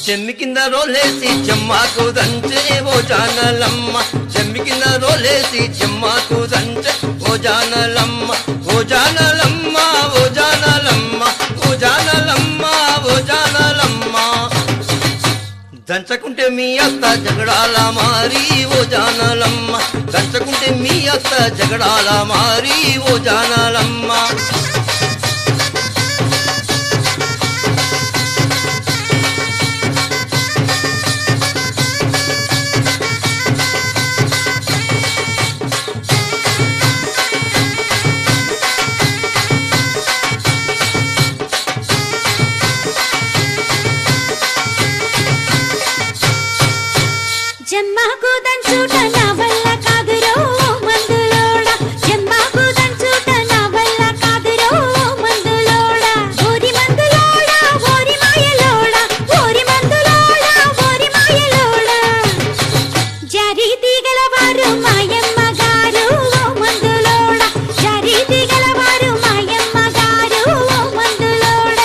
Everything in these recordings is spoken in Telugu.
చెమ్మి కింద రోలేసి చెమ్మాకు దంచే ఓ జానలమ్మ చెమ్మి కింద రోలేసి చెమ్మాకు దంచే ఓ జానలమ్మ ఓ జానలమ్మ ఓ జానలమ్మ ఓ జానలమ్మ ఓ జానలమ్మ దంచకుంటే మీ అత్త జగడాల మారి ఓ జానలమ్మ దంచకుంటే మీ అత్త జగడాల మారి ఓ జానలమ్మ జమ్మాకు దంచుట నా వల్ల కాదురో మందులోడ జమ్మాకు దంచుట నా వల్ల కాదురో మందులోడ ఓరి మందులోడ ఓరి మాయలోడ ఓరి మందులోడ ఓరి మాయలోడ జరి తీగల వారు మాయమ్మ గారు ఓ మందులోడ జరి తీగల వారు మాయమ్మ గారు ఓ మందులోడ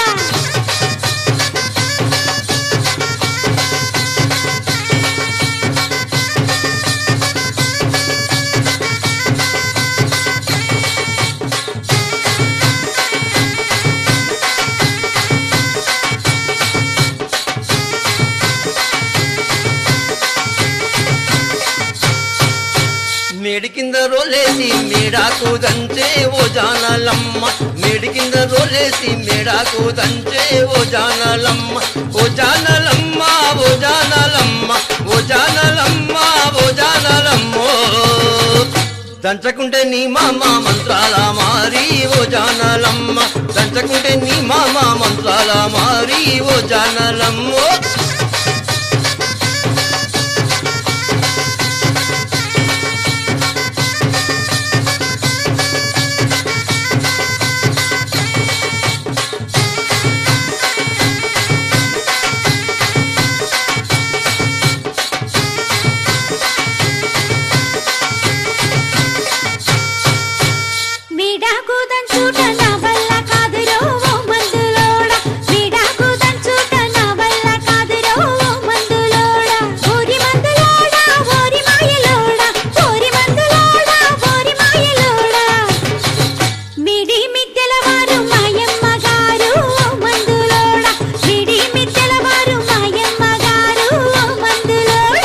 మేడి కింద రోలేసి మేడాకు దంచే ఓ జానలమ్మ మేడి కింద రోలేసి మేడాకు దంచే ఓ జానలమ్మ ఓ జానలమ్మ ఓ జానలమ్మ ఓ జానలమ్మ ఓ జానలమ్మో దంచకుంటే నీ మామ మంత్రాల మారి ఓ జానలమ్మ దంచకుంటే నీ మామ మంత్రాల మారి ఓ జానలమ్మో మీడాకు దంచుట నా వల్ల కాదురో ఓ మందులోడ మీడాకు దంచుట నా వల్ల కాదురో ఓ మందులోడ ఓరి మందులోడ ఓరి మాయలోడ ఓరి మందులోడ ఓరి మాయలోడ మిడి మిద్దెల వారు మాయమ్మ గారు ఓ మందులోడ మిడి మిద్దెల వారు మాయమ్మ గారు ఓ మందులోడ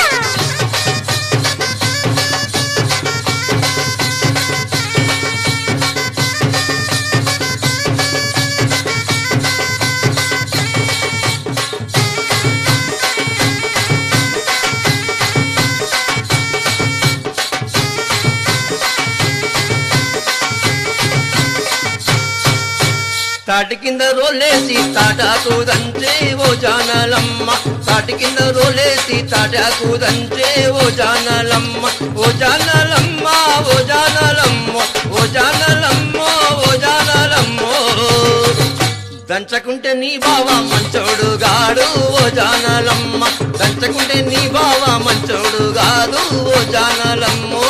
తాటి కింద రోలేసి తాటాకు దంచే ఓ జానలమ్మ తాటి కింద రోలేసి తాటాకు దంచే ఓ జానలమ్మ ఓ జానలమ్మ ఓ జానలమ్మ ఓ జానలమ్మ ఓ జానలమ్మో దంచకుంటే నీ బావ మంచోడు గాడు ఓ జానలమ్మ దంచకుంటే నీ బావ మంచోడు గాదు ఓ జానలమ్మో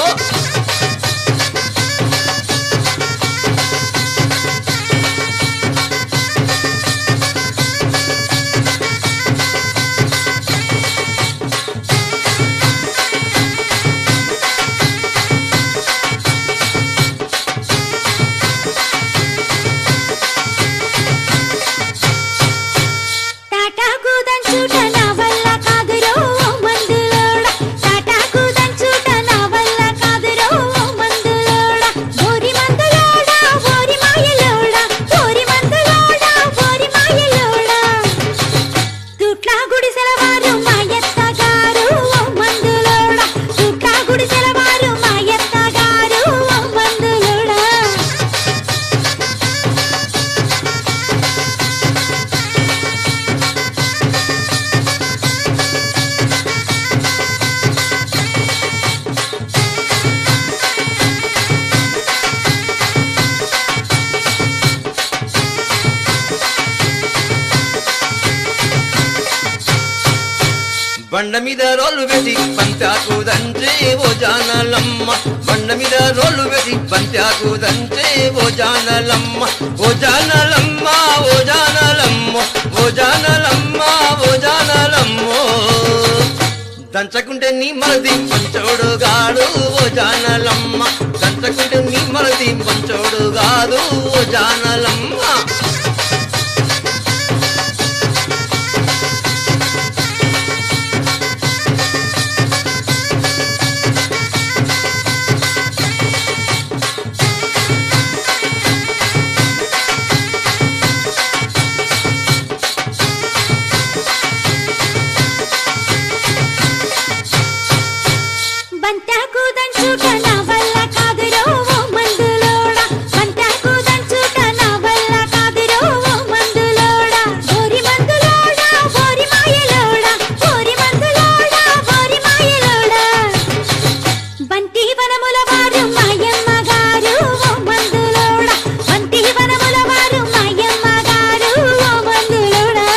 తాటాకు దంచుట నా వల్ల కాదురో ఓ మందులోడ తాటాకు దంచుట నా వల్ల కాదురో ఓ మందులోడ ఓరి మందులోడ ఓరి మాయలోడ ఓరి మందులోడ ఓరి మాయలోడ దుట్లా గుడిసెల వారు మాయత్త గారు ఓ మందులోడ దుట్లా గుడిసెల వారు మాయత్త గారు ఓ మందులోడ బండ మీద రోలు పెట్టి బంతాకు దంచే ఓ జానలమ్మ బండ మీద రోలు పెట్టి బంతాకు దంచే ఓ జానలమ్మ ఓ జానలమ్మ ఓ జానలమ్మ ఓ జానలమ్మ ఓ జానలమ్మ నీ మరది మంచోడు గాడు ఓ జానలమ్మ దంచకుంటే నీ మరది మంచోడు కాదు ఓ జానలమ్మ బంటాకు దంచుట నా వల్ల కాదురో ఓ మందులోడా బంటాకు దంచుట నా వల్ల కాదురో ఓ మందులోడా ఓరి మందులోడా ఓరి మాయలోడా ఓరి మందులోడా ఓరి మాయలోడా బంటి వనముల వారు మాయమ్మ గారు ఓ మందులోడా బంటి వనముల వారు మాయమ్మ గారు ఓ మందులోడా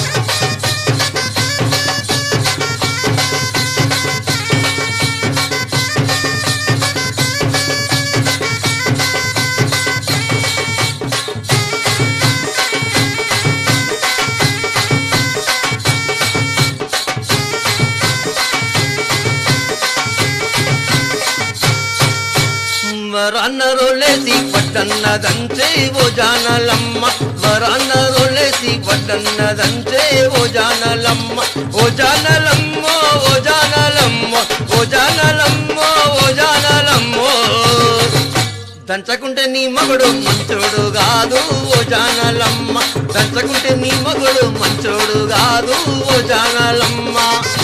వరన్న రోలేసి పట్టన్నదంచే ఓ జానలమ్మ వరన్న రోలేసి పట్టన్నదంచే ఓ జానలమ్మ ఓ జానలమ్మ ఓ జానలమ్మ ఓ జానలమ్మ ఓ జానలమ్మ దంచకుంటే నీ మగుడు మంచోడు కాదు ఓ జానలమ్మ దంచకుంటే నీ మగుడు మంచోడు కాదు ఓ జానలమ్మ